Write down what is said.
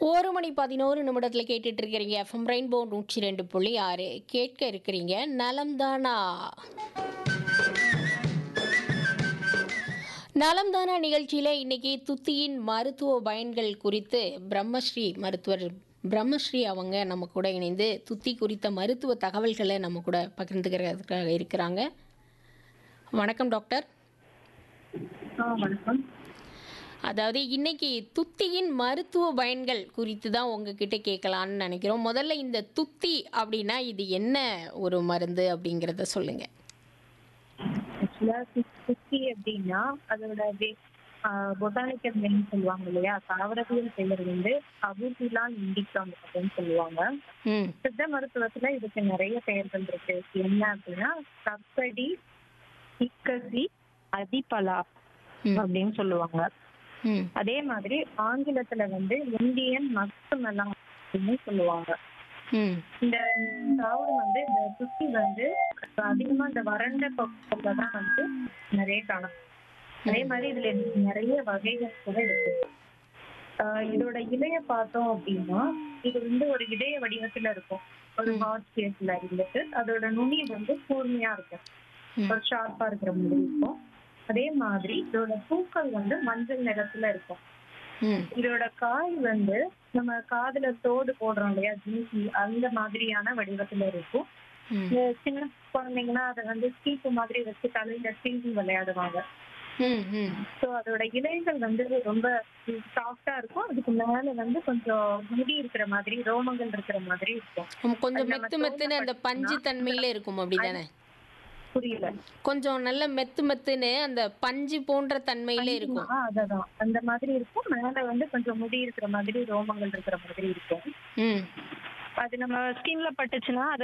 ஒரு மணி பதினோரு நிமிடத்தில் கேட்டுட்டு இருக்கிறீங்க எஃப்எம் ரெயின்போ நூற்றி ரெண்டு புள்ளி ஆறு கேட்க இருக்கிறீங்க நலம்தானா நலம்தானா நிகழ்ச்சியில் இன்னைக்கு துத்தியின் மருத்துவ பயன்கள் குறித்து பிரம்மஸ்ரீ மருத்துவர் பிரம்மஸ்ரீ அவங்க நம்ம கூட இணைந்து துத்தி குறித்த மருத்துவ தகவல்களை நம்ம கூட பகிர்ந்துக்கிறதுக்காக இருக்கிறாங்க வணக்கம் டாக்டர் ஆ வணக்கம் அதாவது இன்னைக்கு துத்தியின் மருத்துவ பயன்கள் குறித்து தான் உங்ககிட்ட கேட்கலான்னு நினைக்கிறோம் முதல்ல இந்த துத்தி அப்படின்னா இது என்ன ஒரு மருந்து அப்படிங்கிறத சொல்லுங்க ஆக்சுவலா குக்கி அப்படின்னா அதோட பொட்டானிக்கல் நேம் சொல்லுவாங்க இல்லையா தாவரவியல் பெயர் வந்து அபூசிலா இண்டிகம் அப்படின்னு சொல்லுவாங்க ம் சித்த மருத்துவத்துல இதுக்கு நிறைய பெயர்கள் இருக்கு என்ன அப்படின்னா கப்படி இக்கசி அதிபலா ம். அப்படின்னு சொல்லுவாங்க ம் அதே மாதிரி ஆங்கிலத்துல வந்து இந்தியன் மஸ்துமெல்லாம் அப்படின்னு சொல்லுவாங்க ம் இந்த தாவரம் வந்து இந்த சுத்தி வந்து அதிகமா இந்த வறண்ட பகுதியில தான் வந்து நிறைய காணும் அதே மாதிரி இதுல நிறைய வகைகள் கூட இருக்கு ஆஹ் இதோட இலைய பார்த்தோம் அப்படின்னா இது வந்து ஒரு இதய வடிவத்துல இருக்கும் ஒரு ஹார்ட் ஷேப்ல இருந்துட்டு அதோட நுனி வந்து கூர்மையா இருக்கும் ம். ஒரு ஷார்ப்பா இருக்கிற மாதிரி இருக்கும் அதே மாதிரி இதோட பூக்கள் வந்து மஞ்சள் நிறத்துல இருக்கும் ம் இதோட காய் வந்து நம்ம காதுல தோடு போடுறோம் இல்லையா ஜூசி அந்த மாதிரியான வடிவத்துல இருக்கும் ம் இந்த சின்ன குழந்தைங்கன்னா அதை வந்து சீப்பு மாதிரி வச்சு தலையில சீவி விளையாடுவாங்க ம் ம் ஸோ அதோட இலைகள் வந்து ரொம்ப சாஃப்டா இருக்கும் அதுக்கு மேல வந்து கொஞ்சம் முடி இருக்கிற மாதிரி ரோமங்கள் இருக்கிற மாதிரி இருக்கும் ஆமா, கொஞ்சம் அது நம்ம மெத்து மெத்துன்னு அந்த பஞ்சு தன்மையில இருக்கும் அப்படிதானே புரியல கொஞ்சம் நல்ல மெத்து மெத்துன்னு அந்த பஞ்சு போன்ற தன்மையில இருக்கும் ஆ, அததான் அந்த மாதிரி இருக்கும் மேல வந்து கொஞ்சம் முடி இருக்கிற மாதிரி ரோமங்கள் இருக்கிற மாதிரி இருக்கும் ம் அது நம்ம ஸ்கின்ல பட்டுச்சுன்னா அது